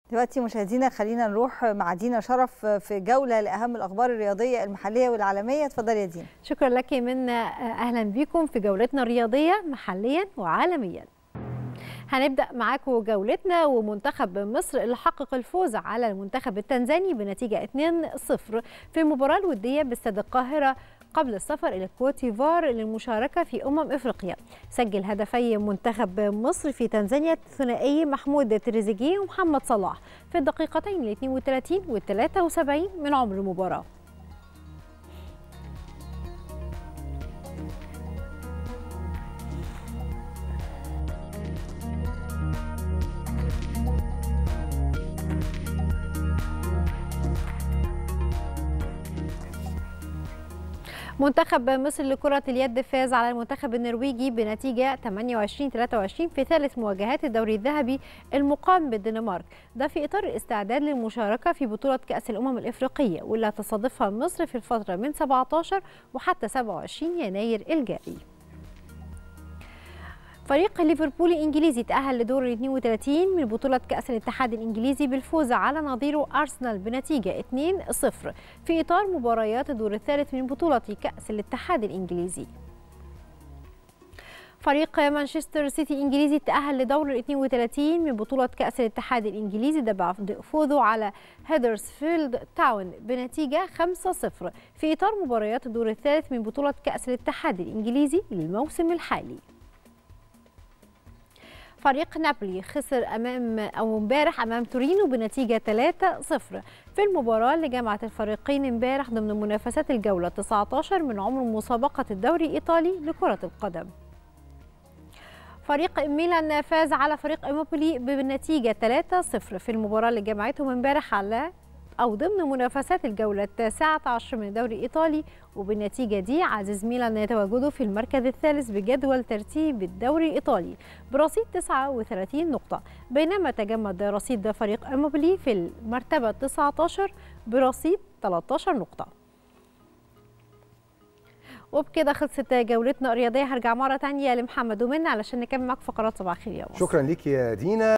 دلوقتي مشاهدينا خلينا نروح مع دينا شرف في جولة لأهم الأخبار الرياضية المحلية والعالمية اتفضلي يا دينا شكرا لك منا أهلا بكم في جولتنا الرياضية محليا وعالميا هنبدأ معاكم جولتنا ومنتخب مصر اللي حقق الفوز على المنتخب التنزاني بنتيجة 2-0 في المباراة الودية باستاد القاهرة قبل السفر إلى كوتيفار للمشاركة في أمم إفريقيا سجل هدفي منتخب مصر في تنزانيا الثنائي محمود تريزيجيه ومحمد صلاح في الدقيقتين ال 32 وال 73 من عمر المباراة منتخب مصر لكرة اليد فاز على المنتخب النرويجي بنتيجة 28-23 في ثالث مواجهات الدوري الذهبي المقام بالدنمارك ده في إطار الاستعداد للمشاركة في بطولة كأس الأمم الإفريقية واللي هتستضيفها مصر في الفترة من 17 وحتى 27 يناير الجاري فريق ليفربول الانجليزي تأهل لدور ال 32 من بطولة كأس الاتحاد الانجليزي بالفوز على نظيره ارسنال بنتيجة 2-0 في اطار مباريات الدور الثالث من بطولة كأس الاتحاد الانجليزي. فريق مانشستر سيتي الانجليزي تأهل لدور ال 32 من بطولة كأس الاتحاد الانجليزي ده بعد فوزه على هيدرسفيلد تاون بنتيجة 5-0 في اطار مباريات الدور الثالث من بطولة كأس الاتحاد الانجليزي للموسم الحالي. فريق نابولي خسر امام او امبارح امام تورينو بنتيجه 3-0 في المباراه اللي جمعت الفريقين امبارح ضمن منافسات الجوله 19 من عمر مسابقه الدوري الايطالي لكره القدم. فريق ميلان فاز على فريق اموبولي بنتيجه 3-0 في المباراه اللي جمعتهم امبارح على أو ضمن منافسات الجولة التاسعة عشر من الدوري الإيطالي وبالنتيجة دي عزز ميلان يتواجده في المركز الثالث بجدول ترتيب الدوري الإيطالي برصيد 39 نقطة بينما تجمد رصيد فريق أموبلي في المرتبة 19 برصيد 13 نقطة وبكده خلصت جولتنا الرياضية هرجع مرة تانية لمحمد ومنى علشان نكمل معاكم فقرات صباح الخير يا مصر شكرا ليك يا دينا